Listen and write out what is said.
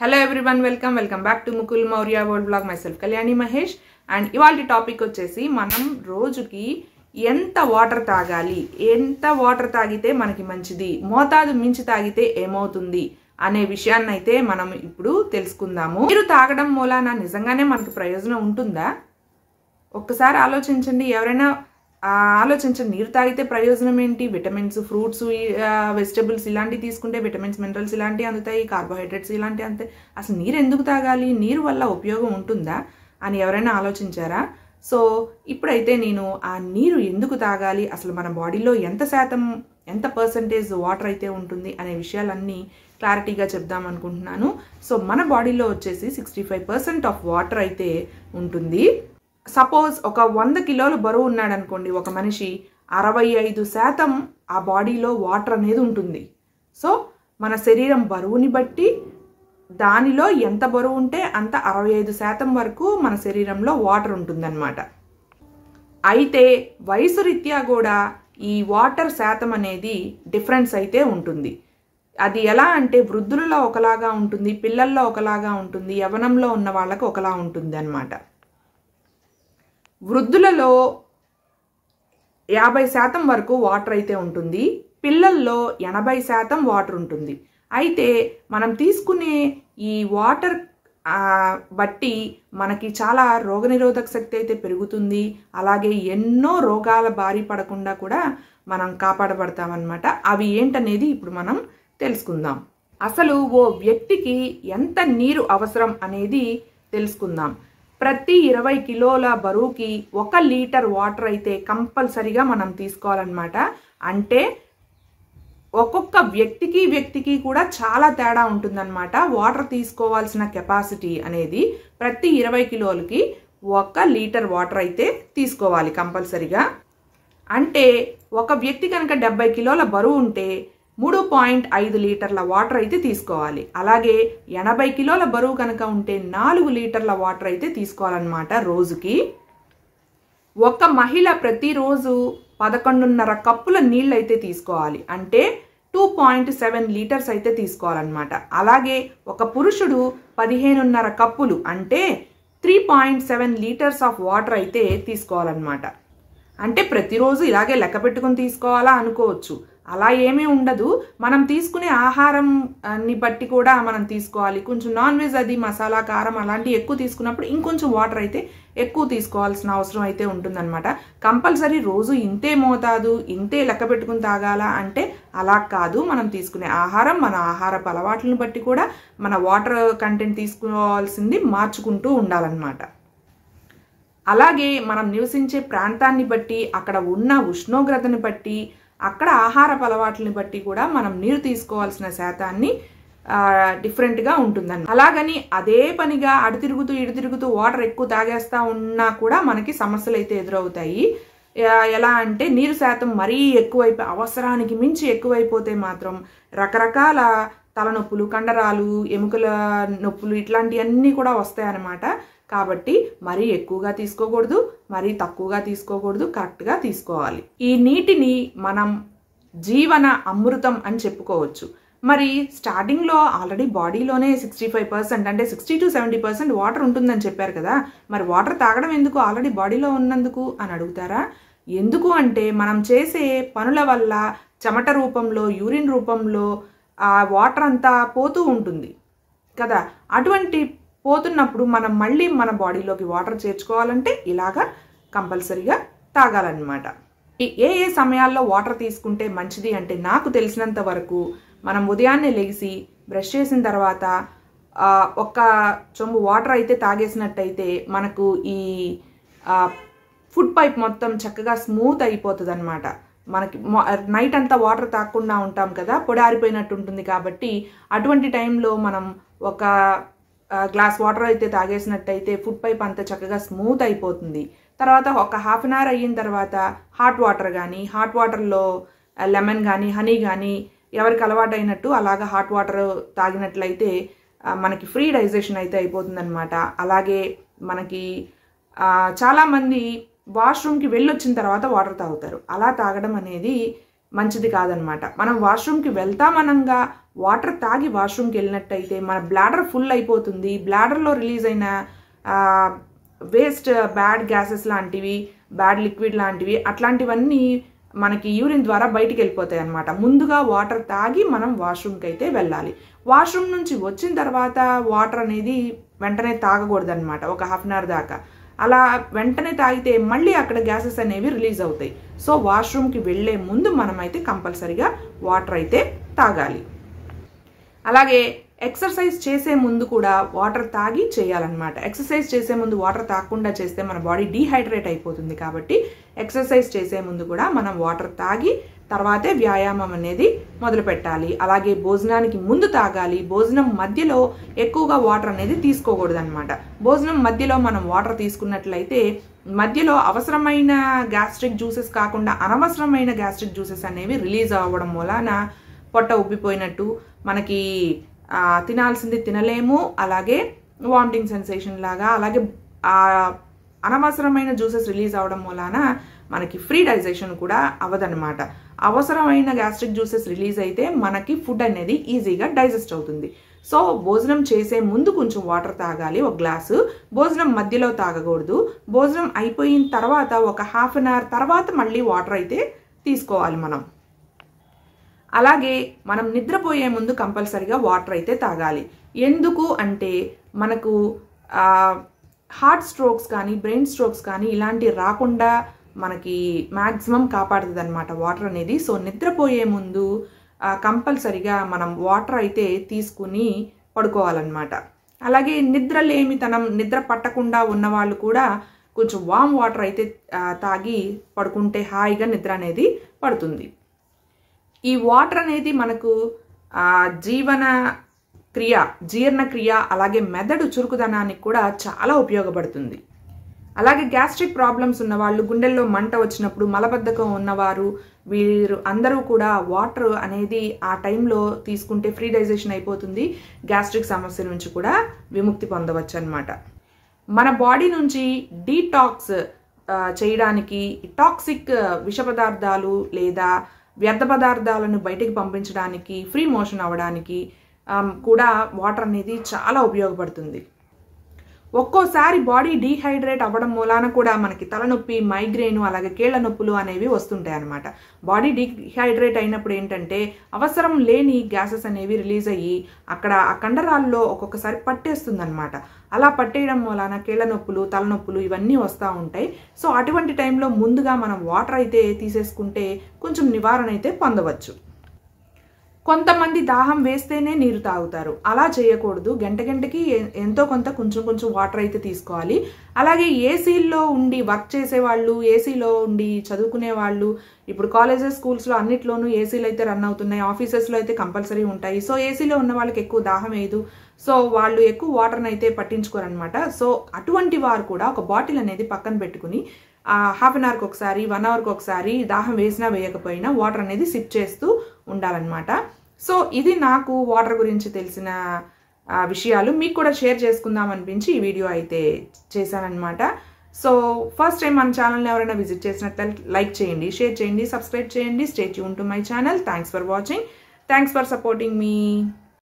hello everyone welcome welcome back to Mukul Maurya world blog myself Kalyani Mahesh and ఇవాళ topic వచ్చేసి మనం రోజుకి ఎంత వాటర్ తాగాలి ఎంత వాటర్ తాగితే మనకి మంచిది మోతాదు మించి తాగితే ఏమవుతుంది అనే విషయాన్ని అయితే మనం ఇప్పుడు తెలుసుకుందాము నీరు తాగడం మూలాన నిజంగానే మనకి ప్రయోజనం ఉంటుందా ఒక్కసారి ఆలోచించండి ఎవరైనా ఆ, ఆలోచించండి నీరు తాగితే ప్రయోజనం ఏంటి విటమిన్స్ ఫ్రూట్స్ వెజిటబుల్స్ ఇలాంటివి తీసుకుంటే విటమిన్స్ మినరల్స్ ఇలాంటివి అందుతాయి కార్బోహైడ్రేట్స్ ఇలాంటివి అందుతాయి అసలు నీరు ఎందుకు తాగాలి నీరు వల్ల ఉపయోగం ఉంటుందా అని ఎవరైనా ఆలోచించారా సో ఇప్పుడైతే నేను ఆ నీరు ఎందుకు తాగాలి అసలు మన బాడీలో ఎంత శాతం ఎంత పర్సంటేజ్ వాటర్ అయితే ఉంటుంది అనే విషయాలన్నీ క్లారిటీగా చెప్దాం అనుకుంటున్నాను సో మన బాడీలో వచ్చేసి sixty five percent of water అయితే ఉంటుంది సపోజ్ ఒక వంద కిలోలు బరువు ఉన్నాడు అనుకోండి ఒక మనిషి అరవై ఐదు శాతం ఆ బాడీలో వాటర్ అనేది ఉంటుంది సో మన శరీరం బరువుని బట్టి దానిలో ఎంత బరువు ఉంటే అంత అరవై ఐదు శాతం వరకు మన శరీరంలో వాటర్ ఉంటుందన్నమాట అయితే వయసు రీత్యా కూడా ఈ వాటర్ శాతం అనేది డిఫరెన్స్ అయితే ఉంటుంది అది ఎలా అంటే వృద్ధులలో ఒకలాగా ఉంటుంది పిల్లల్లో ఒకలాగా ఉంటుంది యవనంలో ఉన్న వాళ్ళకి ఒకలా ఉంటుంది అనమాట వృద్ధులలో యాభై శాతం వరకు వాటర్ అయితే ఉంటుంది పిల్లల్లో ఎనభై శాతం వాటర్ ఉంటుంది అయితే మనం తీసుకునే ఈ వాటర్ ఆ, బట్టి మనకి చాలా రోగనిరోధక శక్తి అయితే పెరుగుతుంది అలాగే ఎన్నో రోగాల బారి పడకుండా కూడా మనం కాపాడబడతామన్నమాట అవి ఏంటనేది ఇప్పుడు మనం తెలుసుకుందాం అసలు ఓ వ్యక్తికి ఎంత నీరు అవసరం అనేది తెలుసుకుందాం ప్రతి ఇరవై కిలోల బరువుకి ఒక లీటర్ వాటర్ అయితే కంపల్సరిగా మనం తీసుకోవాలన్నమాట అంటే ఒక్కొక్క వ్యక్తికి వ్యక్తికి కూడా చాలా తేడా ఉంటుందన్నమాట వాటర్ తీసుకోవాల్సిన కెపాసిటీ అనేది ప్రతి ఇరవై కిలోలకి ఒక లీటర్ వాటర్ అయితే తీసుకోవాలి కంపల్సరిగా అంటే ఒక వ్యక్తి కనుక డెబ్బై కిలోల బరువు ఉంటే మూడు పాయింట్ ఐదు లీటర్ల వాటర్ అయితే తీసుకోవాలి అలాగే ఎనభై కిలోల బరువు కనుక ఉంటే నాలుగు లీటర్ల వాటర్ అయితే తీసుకోవాలన్నమాట రోజుకి ఒక మహిళ ప్రతిరోజు పదకొండున్నర కప్పుల నీళ్ళు అయితే తీసుకోవాలి అంటే టూ పాయింట్ సెవెన్ లీటర్స్ అయితే తీసుకోవాలన్నమాట అలాగే ఒక పురుషుడు పదిహేనున్నర కప్పులు అంటే three point seven litres of water అయితే తీసుకోవాలన్నమాట అంటే ప్రతిరోజు ఇలాగే లెక్క పెట్టుకుని తీసుకోవాలా అనుకోవచ్చు అలా ఏమీ ఉండదు మనం తీసుకునే ఆహారం ఆ, ని బట్టి కూడా మనం తీసుకోవాలి కొంచెం నాన్ వెజ్ అది మసాలా కారం అలాంటివి ఎక్కువ తీసుకున్నప్పుడు ఇంకొంచెం వాటర్ అయితే ఎక్కువ తీసుకోవాల్సిన అవసరం అయితే ఉంటుందన్నమాట కంపల్సరీ రోజు ఇంతే మోతాదు ఇంతే లెక్క పెట్టుకుని తాగాల అంటే అలా కాదు మనం తీసుకునే ఆహారం మన ఆహారపు అలవాట్లను బట్టి కూడా మన వాటర్ కంటెంట్ తీసుకోవాల్సింది మార్చుకుంటూ ఉండాలన్నమాట అలాగే మనం నివసించే ప్రాంతాన్ని బట్టి అక్కడ ఉన్న ఉష్ణోగ్రతని బట్టి అక్కడ ఆహారపు అలవాట్లని బట్టి కూడా మనం నీరు తీసుకోవాల్సిన శాతాన్ని ఆ, డిఫరెంట్గా ఉంటుందండి అలాగని అదే పనిగా అడు తిరుగుతూ ఇటు తిరుగుతూ వాటర్ ఎక్కువ తాగేస్తా ఉన్నా కూడా మనకి సమస్యలు అయితే ఎదురవుతాయి ఆ, ఎలా అంటే నీరు శాతం మరీ ఎక్కువైపోయి అవసరానికి మించి ఎక్కువైపోతే మాత్రం రకరకాల తలనొప్పులు కండరాలు ఎముకల నొప్పులు ఇట్లాంటివన్నీ కూడా వస్తాయన్నమాట కాబట్టి మరీ ఎక్కువగా తీసుకోకూడదు మరీ తక్కువగా తీసుకోకూడదు కరెక్ట్గా తీసుకోవాలి ఈ నీటిని మనం జీవన అమృతం అని చెప్పుకోవచ్చు మరి స్టార్టింగ్లో ఆల్రెడీ బాడీలోనే సిక్స్టీ ఫైవ్ పర్సెంట్ అంటే sixty to seventy percent water ఉంటుందని చెప్పారు కదా మరి వాటర్ తాగడం ఎందుకు ఆల్రెడీ బాడీలో ఉన్నందుకు అని అడుగుతారా ఎందుకు అంటే మనం చేసే పనుల వల్ల చెమట రూపంలో యూరిన్ రూపంలో ఆ వాటర్ అంతా పోతూ ఉంటుంది కదా అటువంటి పోతున్నప్పుడు మనం మళ్ళీ మన బాడీలోకి వాటర్ చేర్చుకోవాలంటే ఇలాగా కంపల్సరీగా తాగాలన్నమాట ఈ- ఏ ఏ సమయాల్లో వాటర్ తీసుకుంటే మంచిది అంటే నాకు తెలిసినంత వరకు మనం ఉదయాన్నే లేచి బ్రష్ చేసిన తర్వాత ఆ, ఒక్క చెంబు వాటర్ అయితే తాగేసినట్టయితే మనకు ఈ ఆ, ఫుడ్ పైప్ మొత్తం చక్కగా స్మూత్ అయిపోతుంది అనమాట మనకి మొ- నైట్ అంతా వాటర్ తాగకుండా ఉంటాం కదా పొడి ఆరిపోయినట్టు ఉంటుంది కాబట్టి అటువంటి టైంలో మనం ఒక ఆ, గ్లాస్ వాటర్ అయితే తాగేసినట్టయితే ఫుడ్ పైప్ అంతా చక్కగా స్మూత్ అయిపోతుంది తర్వాత ఒక హాఫ్ అన్ అవర్ అయిన తర్వాత హాట్ వాటర్ కానీ హాట్ వాటర్లో లెమన్ కానీ హనీ కానీ ఎవరికి అలవాటు అయినట్టు అలాగా హాట్ వాటర్ తాగినట్లయితే ఆ, మనకి ఫ్రీ డైజెషన్ అయితే అయిపోతుందన్నమాట అలాగే మనకి ఆ, చాలామంది వాష్రూమ్కి వెళ్ళొచ్చిన తర్వాత వాటర్ తాగుతారు అలా తాగడం అనేది మంచిది కాదనమాట మనం వాష్రూమ్కి వెళ్తామనంగా వాటర్ తాగి వాష్రూమ్కి వెళ్ళినట్టయితే మన బ్లాడర్ ఫుల్ అయిపోతుంది బ్లాడర్లో రిలీజ్ అయిన వేస్ట్ బ్యాడ్ గ్యాసెస్ లాంటివి బ్యాడ్ లిక్విడ్ లాంటివి అట్లాంటివన్నీ మనకి యూరిన్ ద్వారా బయటికి వెళ్ళిపోతాయి అనమాట ముందుగా వాటర్ తాగి మనం వాష్రూమ్కి అయితే వెళ్ళాలి వాష్రూమ్ నుంచి వచ్చిన తర్వాత వాటర్ అనేది వెంటనే తాగకూడదన్నమాట ఒక హాఫ్ అన్ అవర్ దాకా అలా వెంటనే తాగితే మళ్ళీ అక్కడ గ్యాసెస్ అనేవి రిలీజ్ అవుతాయి సో వాష్రూమ్కి వెళ్ళే ముందు మనమైతే కంపల్సరిగా వాటర్ అయితే తాగాలి అలాగే ఎక్సర్సైజ్ చేసే ముందు కూడా వాటర్ తాగి చేయాలన్నమాట ఎక్సర్సైజ్ చేసే ముందు వాటర్ తాగకుండా చేస్తే మన బాడీ డీహైడ్రేట్ అయిపోతుంది కాబట్టి ఎక్సర్సైజ్ చేసే ముందు కూడా మనం వాటర్ తాగి తర్వాతే వ్యాయామం అనేది మొదలు పెట్టాలి అలాగే భోజనానికి ముందు తాగాలి భోజనం మధ్యలో ఎక్కువగా వాటర్ అనేది తీసుకోకూడదు అనమాట భోజనం మధ్యలో మనం వాటర్ తీసుకున్నట్లయితే మధ్యలో అవసరమైన గ్యాస్ట్రిక్ జ్యూసెస్ కాకుండా అనవసరమైన గ్యాస్ట్రిక్ జ్యూసెస్ అనేవి రిలీజ్ అవ్వడం వలన పొట్ట ఉబ్బిపోయినట్టు మనకి తినాల్సింది తినలేము అలాగే వామిటింగ్ సెన్సేషన్ లాగా అలాగే అనవసరమైన జ్యూసెస్ రిలీజ్ అవడం వలన మనకి ఫ్రీ డైజెషన్ కూడా అవ్వదన్నమాట అవసరమైన గ్యాస్ట్రిక్ జ్యూసెస్ రిలీజ్ అయితే మనకి ఫుడ్ అనేది ఈజీగా డైజెస్ట్ అవుతుంది సో భోజనం చేసే ముందు కొంచెం వాటర్ తాగాలి ఒక గ్లాసు భోజనం మధ్యలో తాగకూడదు భోజనం అయిపోయిన తర్వాత ఒక హాఫ్ అన్ అవర్ తర్వాత మళ్ళీ వాటర్ అయితే తీసుకోవాలి మనం అలాగే మనం నిద్రపోయే ముందు కంపల్సరిగా వాటర్ అయితే తాగాలి ఎందుకు అంటే మనకు హార్ట్ స్ట్రోక్స్ కానీ బ్రెయిన్ స్ట్రోక్స్ కానీ ఇలాంటివి రాకుండా మనకి మ్యాక్సిమం కాపాడుతుంది అనమాట వాటర్ అనేది సో నిద్రపోయే ముందు కంపల్సరిగా మనం వాటర్ అయితే తీసుకుని పడుకోవాలన్నమాట అలాగే నిద్ర లేమితనం నిద్ర పట్టకుండా ఉన్న వాళ్ళు కూడా కొంచెం వామ్ వాటర్ అయితే తాగి పడుకుంటే హాయిగా నిద్ర అనేది పడుతుంది ఈ వాటర్ అనేది మనకు జీవన క్రియ జీర్ణక్రియ అలాగే మెదడు చురుకుదనానికి కూడా చాలా ఉపయోగపడుతుంది అలాగే గ్యాస్ట్రిక్ ప్రాబ్లమ్స్ ఉన్నవాళ్ళు గుండెల్లో మంట వచ్చినప్పుడు మలబద్ధకం ఉన్నవారు వీరు అందరూ కూడా వాటర్ అనేది ఆ టైంలో తీసుకుంటే ఫ్రీ డైజెషన్ అయిపోతుంది గ్యాస్ట్రిక్ సమస్య నుంచి కూడా విముక్తి పొందవచ్చు అనమాట మన బాడీ నుంచి డీటాక్స్ చేయడానికి టాక్సిక్ విష పదార్థాలు లేదా వ్యర్థ పదార్థాలను బయటికి పంపించడానికి ఫ్రీ మోషన్ అవ్వడానికి కూడా వాటర్ అనేది చాలా ఉపయోగపడుతుంది ఒక్కోసారి బాడీ డీహైడ్రేట్ అవ్వడం మూలాన కూడా మనకి తలనొప్పి మైగ్రేన్ అలాగే కీళ్ల నొప్పులు అనేవి వస్తుంటాయి అనమాట బాడీ డీహైడ్రేట్ అయినప్పుడు ఏంటంటే అవసరం లేని గ్యాసెస్ అనేవి రిలీజ్ అయ్యి అక్కడ ఆ కండరాల్లో ఒక్కొక్కసారి పట్టేస్తుంది అనమాట అలా పట్టేయడం మూలాన కీళ్ల నొప్పులు తలనొప్పులు ఇవన్నీ వస్తూ ఉంటాయి సో అటువంటి టైంలో ముందుగా మనం వాటర్ అయితే తీసేసుకుంటే కొంచెం నివారణ అయితే పొందవచ్చు కొంతమంది దాహం వేస్తేనే నీరు తాగుతారు అలా చేయకూడదు గంట గంటకి ఎంతో కొంత కొంచెం కొంచెం వాటర్ అయితే తీసుకోవాలి అలాగే ఏసీల్లో ఉండి వర్క్ చేసే వాళ్ళు ఏసీలో ఉండి చదువుకునే వాళ్ళు ఇప్పుడు కాలేజెస్ స్కూల్స్లో అన్నిట్లోనూ ఏసీలు అయితే రన్ అవుతున్నాయి ఆఫీసెస్లో అయితే కంపల్సరీ ఉంటాయి సో ఏసీలో ఉన్న వాళ్ళకి ఎక్కువ దాహం వేయదు సో వాళ్ళు ఎక్కువ వాటర్ని అయితే పట్టించుకోరనమాట సో అటువంటి వారు కూడా ఒక బాటిల్ అనేది పక్కన పెట్టుకుని హాఫ్ అన్ అవర్కి ఒకసారి వన్ అవర్కి ఒకసారి దాహం వేసినా వేయకపోయినా వాటర్ అనేది సిప్ చేస్తూ ఉండాలన్నమాట సో ఇది నాకు వాటర్ గురించి తెలిసిన విషయాలు మీకు కూడా షేర్ చేసుకుందాం అనిపించి ఈ వీడియో అయితే చేశానన్నమాట సో ఫస్ట్ టైం మన ఛానల్ని ఎవరైనా విజిట్ చేసినట్లయితే లైక్ చేయండి షేర్ చేయండి సబ్స్క్రైబ్ చేయండి stay tune to my channel thanks for watching thanks for supporting me